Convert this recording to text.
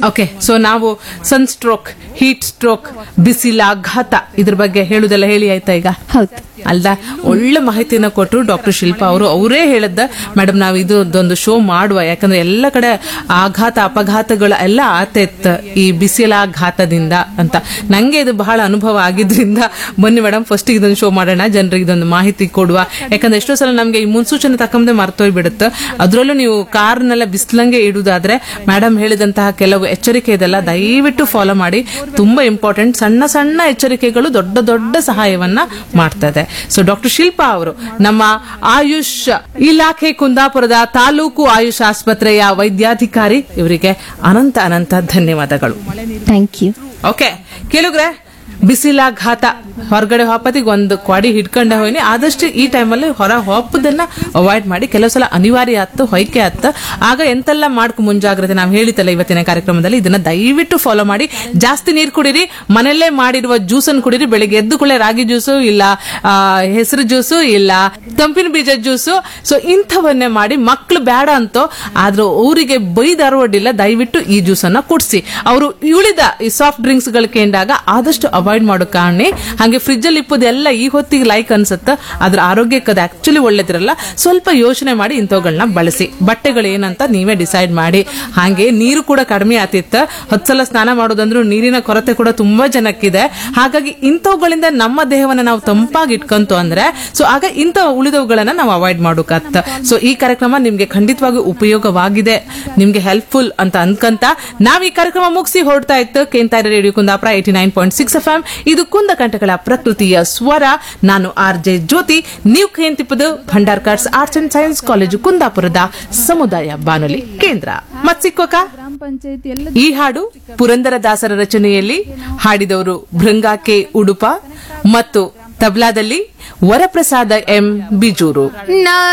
okay so ನಾವು sun stroke heat stroke ಬಿಸಿಲಾಘಾತ ಇದ್ರ ಬಗ್ಗೆ ಹೇಳುದೆಲ್ಲ ಹೇಳಿ ಆಯ್ತಾ ಈಗ ಹೌದು ಅಲ್ದ ಒಳ್ಳೆ ಮಾಹಿತಿನ ಕೊಟ್ಟರು ಡಾಕ್ಟರ್ ಶಿಲ್ಪಾ ಅವರು ಅವರೇ ಹೇಳದ್ದ ಮೇಡಮ್ ನಾವು ಇದು ಒಂದು ಶೋ ಮಾಡುವ ಯಾಕಂದ್ರೆ ಎಲ್ಲ ಕಡೆ ಆಘಾತ ಅಪಘಾತಗಳು ಎಲ್ಲ ಆತೈತ್ ಈ ಬಿಸಿಲಾಘಾತದಿಂದ ಅಂತ ನಂಗೆ ಇದು ಬಹಳ ಅನುಭವ ಆಗಿದ್ರಿಂದ ಬನ್ನಿ ಮೇಡಮ್ ಫಸ್ಟ್ ಇದೊಂದು ಶೋ ಮಾಡೋಣ ಜನರಿಗೆ ಇದೊಂದು ಮಾಹಿತಿ ಕೊಡುವ ಯಾಕಂದ್ರೆ ಎಷ್ಟೋ ಸಲ ನಮ್ಗೆ ಈ ಮುನ್ಸೂಚನೆ ತಕ್ಕಂತೆ ಮರ್ತೋಗ್ಬಿಡುತ್ತೆ ಅದರಲ್ಲೂ ನೀವು ಕಾರ್ನೆಲ್ಲ ಬಿಸಿಲಂಗೆ ಇಡುದಾದ್ರೆ ಮೇಡಮ್ ಹೇಳಿದಂತಹ ಕೆಲವು ಎಚ್ಚರಿಕೆ ಇದೆಲ್ಲ ದಯವಿಟ್ಟು ಫಾಲೋ ಮಾಡಿ ತುಂಬಾ ಇಂಪಾರ್ಟೆಂಟ್ ಸಣ್ಣ ಸಣ್ಣ ಎಚ್ಚರಿಕೆಗಳು ದೊಡ್ಡ ದೊಡ್ಡ ಸಹಾಯವನ್ನ ಮಾಡ್ತದೆ ಸೊ ಡಾಕ್ಟರ್ ಶಿಲ್ಪಾ ಅವರು ನಮ್ಮ ಆಯುಷ್ ಇಲಾಖೆ ಕುಂದಾಪುರದ ತಾಲೂಕು ಆಯುಷ್ ಆಸ್ಪತ್ರೆಯ ವೈದ್ಯಾಧಿಕಾರಿ ಇವರಿಗೆ ಅನಂತ ಅನಂತ ಧನ್ಯವಾದಗಳು ಥ್ಯಾಂಕ್ ಯು ಓಕೆ ಕೇಳುಗ್ರೆ ಬಿಸಿಲಾಘಾತ ಹೊರಗಡೆ ಹೋಪತಿಗೆ ಒಂದು ಕ್ವಾಡಿ ಹಿಡ್ಕೊಂಡೆ ಹೋಯ್ನಿ ಆದಷ್ಟು ಈ ಟೈಮಲ್ಲಿ ಹೊರ ಹೋಪದನ್ನ ಅವಾಯ್ಡ್ ಮಾಡಿ ಕೆಲವು ಸಲ ಅನಿವಾರ್ಯ ಆತ್ತು ಹೊಯ್ಕೆ ಆತ್ತು ಆಗ ಎಂತೆಲ್ಲ ಮಾಡ್ಕೊ ಮುಂಜಾಗ್ರತೆ ನಾವು ಹೇಳಿತಲ್ಲ ಇವತ್ತಿನ ಕಾರ್ಯಕ್ರಮದಲ್ಲಿ ಇದನ್ನ ದಯವಿಟ್ಟು ಫಾಲೋ ಮಾಡಿ ಜಾಸ್ತಿ ನೀರು ಕುಡೀರಿ ಮನೆಯಲ್ಲೇ ಮಾಡಿರುವ ಜ್ಯೂಸನ್ನು ಕುಡೀರಿ ಬೆಳಿಗ್ಗೆ ಎದ್ದು ಕೂಡಲೇ ರಾಗಿ ಜ್ಯೂಸು ಇಲ್ಲ ಹೆಸರು ಜ್ಯೂಸು ಇಲ್ಲ ತಂಪಿನ ಬೀಜ ಜ್ಯೂಸು ಸೊ ಇಂಥವನ್ನೇ ಮಾಡಿ ಮಕ್ಕಳು ಬೇಡ ಅಂತೋ ಆದ್ರೂ ಅವರಿಗೆ ಬೈದಾರು ಅಡ್ಡಿಲ್ಲ ದಯವಿಟ್ಟು ಈ ಜ್ಯೂಸನ್ನ ಕುಡಿಸಿ ಅವರು ಉಳಿದ ಈ ಸಾಫ್ಟ್ ಡ್ರಿಂಕ್ಸ್ ಗಳು ಕೇಂದಾಗ ಆದಷ್ಟು ಅವಾಯ್ಡ್ ಮಾಡೋ ಕಾರಣ ಹಾಗೆ ಫ್ರಿಜ್ ಅಲ್ಲಿ ಇಪ್ಪದೆಲ್ಲ ಈ ಹೊತ್ತಿಗೆ ಲೈಕ್ ಅನ್ಸುತ್ತೆ ಅದ್ರ ಆರೋಗ್ಯಕ್ಕೆ ಅದು ಆಕ್ಚುಲಿ ಒಳ್ಳೇದಿರಲ್ಲ ಸ್ವಲ್ಪ ಯೋಚನೆ ಮಾಡಿ ಇಂಥವುಗಳನ್ನ ಬಳಸಿ ಬಟ್ಟೆಗಳು ಏನಂತ ನೀವೇ ಡಿಸೈಡ್ ಮಾಡಿ ಹಾಗೆ ನೀರು ಕೂಡ ಕಡಿಮೆ ಆತಿತ್ತು ಹತ್ತು ಸಲ ಸ್ನಾನ ಮಾಡೋದಂದ್ರೂ ನೀರಿನ ಕೊರತೆ ಕೂಡ ತುಂಬಾ ಜನಕ್ಕಿದೆ ಹಾಗಾಗಿ ಇಂಥವುಗಳಿಂದ ನಮ್ಮ ದೇಹವನ್ನ ನಾವು ತಂಪಾಗಿ ಇಟ್ಕೊಂತು ಅಂದ್ರೆ ಸೊ ಆಗ ಇಂಥ ಉಳಿದವುಗಳನ್ನ ನಾವು ಅವಾಯ್ಡ್ ಮಾಡೋಕತ್ತ ಸೊ ಈ ಕಾರ್ಯಕ್ರಮ ನಿಮ್ಗೆ ಖಂಡಿತವಾಗಿ ಉಪಯೋಗವಾಗಿದೆ ನಿಮ್ಗೆ ಹೆಲ್ಪ್ಫುಲ್ ಅಂತ ಅನ್ಕಂತ ನಾವ್ ಈ ಕಾರ್ಯಕ್ರಮ ಮುಗಿಸಿ ಹೊರಡ್ತಾ ಇತ್ತು ಕೇಂತಾರ radio Kundapura eighty nine point six F M ಇದು ಕುಂದ ಕಂಠಗಳ ಪ್ರಕೃತಿಯ ಸ್ವರ ನಾನು ಆರ್ ಜೆ ಜ್ಯೋತಿ ನೀವು ಕೇಂತಿಪ್ಪದು Bhandarkars arts and science college ಕುಂದಾಪುರದ ಸಮುದಾಯ ಬಾನುಲಿ ಕೇಂದ್ರ ಮತ್ ಸಿಕ್ಕೋಕ ಗ್ರಾಮ ಪಂಚಾಯತಿ ಎಲ್ಲ ಈ ಹಾಡು ಪುರಂದರದಾಸರ ರಚನೆಯಲ್ಲಿ ಹಾಡಿದವರು ಭೃಂಗಾ ಕೆ ಉಡುಪ ಮತ್ತು ತಬ್ಲಾದಲ್ಲಿ ವರಪ್ರಸಾದ ಎಂ ಬಿಜೂರು ನಾ